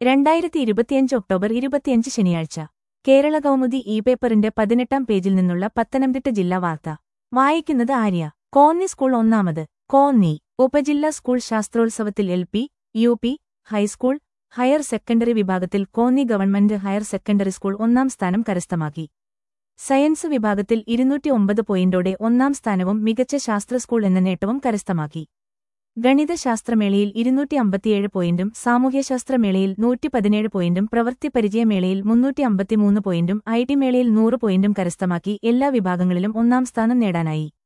രണ്ടായിരത്തി ഇരുപത്തിയഞ്ച് ഒക്ടോബർ ഇരുപത്തിയഞ്ച് ശനിയാഴ്ച കേരള കൗമുദി ഇ പേപ്പറിന്റെ പതിനെട്ടാം പേജിൽ നിന്നുള്ള പത്തനംതിട്ട ജില്ലാ വാർത്ത വായിക്കുന്നത് ആര്യ കോന്നി സ്കൂൾ ഒന്നാമത് കോന്നി ഉപജില്ലാ സ്കൂൾ ശാസ്ത്രോത്സവത്തിൽ L P U P high school higher secondary വിഭാഗത്തിൽ Konni government higher secondary school ഒന്നാം സ്ഥാനം കരസ്ഥമാക്കി സയൻസ് വിഭാഗത്തിൽ ഇരുന്നൂറ്റി ഒമ്പത് പോയിന്റോടെ ഒന്നാം സ്ഥാനവും മികച്ച ശാസ്ത്ര സ്കൂൾ എന്ന നേട്ടവും കരസ്ഥമാക്കി ഗണിതശാസ്ത്രമേളയിൽ ഇരുന്നൂറ്റി അമ്പത്തിയേഴ് പോയിന്റും സാമൂഹ്യശാസ്ത്രമേളയിൽ നൂറ്റി പതിനേഴ് പോയിന്റും പ്രവൃത്തി പരിചയമേളയിൽ മുന്നൂറ്റി അമ്പത്തിമൂന്ന് പോയിന്റും ഐ ടി മേളയിൽ നൂറ് പോയിന്റും കരസ്ഥമാക്കി എല്ലാ വിഭാഗങ്ങളിലും ഒന്നാം സ്ഥാനം നേടാനായി